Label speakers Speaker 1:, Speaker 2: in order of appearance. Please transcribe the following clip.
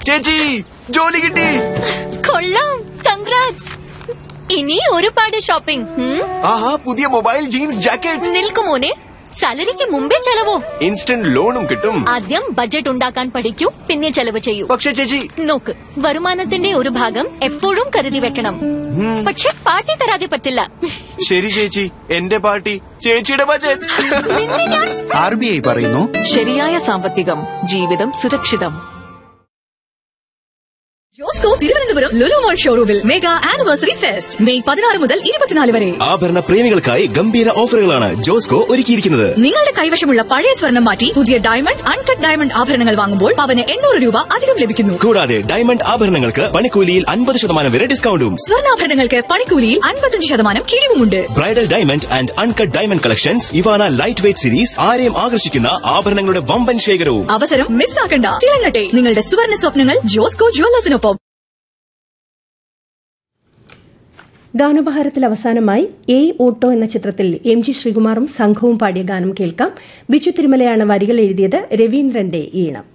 Speaker 1: ചേച്ചി ജോലി കിട്ടി
Speaker 2: കൊള്ളാം കൺഗ്രാറ്റ്സ് ഇനി ഒരുപാട് ഷോപ്പിംഗ് ഉം?
Speaker 1: ആഹാ പുതിയ മൊബൈൽ ജീൻസ് ജാക്കറ്റ്
Speaker 2: നിൽക്കുമോനെ സാലറിക്ക് മുമ്പേ ചെലവോ
Speaker 1: ഇൻസ്റ്റന്റ് ലോണും കിട്ടും
Speaker 2: ആദ്യം ബഡ്ജറ്റ് ഉണ്ടാക്കാൻ പഠിക്കൂ പിന്നെ ചെലവ് ചെയ്യൂ
Speaker 1: പക്ഷെ ചേച്ചി
Speaker 2: നോക്ക് വരുമാനത്തിന്റെ ഒരു ഭാഗം എപ്പോഴും കരുതി വെക്കണം പക്ഷെ പാർട്ടി തരാതെ പറ്റില്ല
Speaker 1: ശരി ചേച്ചി എന്റെ പാർട്ടി ചേച്ചിയുടെ ബജറ്റ്
Speaker 2: നിന്നെ ഞാൻ
Speaker 3: ആർ ബി ഐ പറയുന്നു
Speaker 4: ശരിയായ സാമ്പത്തികം ജീവിതം സുരക്ഷിതം
Speaker 5: ജോസ്കോ തിരുവനന്തപുരം ലുലുമോൾ ഷോറൂമിൽ മെഗാ ആനിവേഴ്സറി ഫെസ്റ്റ് മെയ് പതിനാറ് മുതൽ ഇരുപത്തിനാല് വരെ
Speaker 6: ആഭരണ പ്രേമികൾക്കായി ഗംഭീര ഓഫറുകളാണ് ജോസ്കോ ഒരുക്കിയിരിക്കുന്നത്
Speaker 5: നിങ്ങളുടെ കൈവശമുള്ള പഴയ സ്വർണം മാറ്റി പുതിയ ഡയമണ്ട് അൺകട്ട് ഡയമണ്ട് ആഭരണങ്ങൾ വാങ്ങുമ്പോൾ പവന് എണ്ണൂറ് രൂപ അധികം ലഭിക്കുന്നു
Speaker 6: കൂടാതെ ഡയമണ്ട് ആഭരണങ്ങൾക്ക് പണിക്കൂലിയിൽ അൻപത് ശതമാനം വരെ ഡിസ്കൗണ്ടും
Speaker 5: സ്വർണ്ണാഭരണങ്ങൾക്ക് പണിക്കൂലിയിൽ അൻപത്തഞ്ച് ശതമാനം കിഴിവുമുണ്ട്
Speaker 6: bridal diamond and uncut diamond collections Ivana light weight series ആരെയും ആകർഷിക്കുന്ന ആഭരണങ്ങളുടെ വമ്പൻ ശേഖരവും
Speaker 5: അവസരം മിസ്സാക്കണ്ട തിളങ്ങട്ടെ നിങ്ങളുടെ സുവർണ സ്വപ്നങ്ങൾ ജോസ്കോ ജുവല്ലേഴ്സിനൊപ്പം
Speaker 7: ഗാനോപഹാരത്തിൽ അവസാനമായി എയ് ഓട്ടോ എന്ന ചിത്രത്തിൽ എം ജി ശ്രീകുമാറും സംഘവും പാടിയ ഗാനം കേൾക്കാം ബിജു തിരുമലയാണ് വരികൾ എഴുതിയത് രവീന്ദ്രന്റെ ഈണം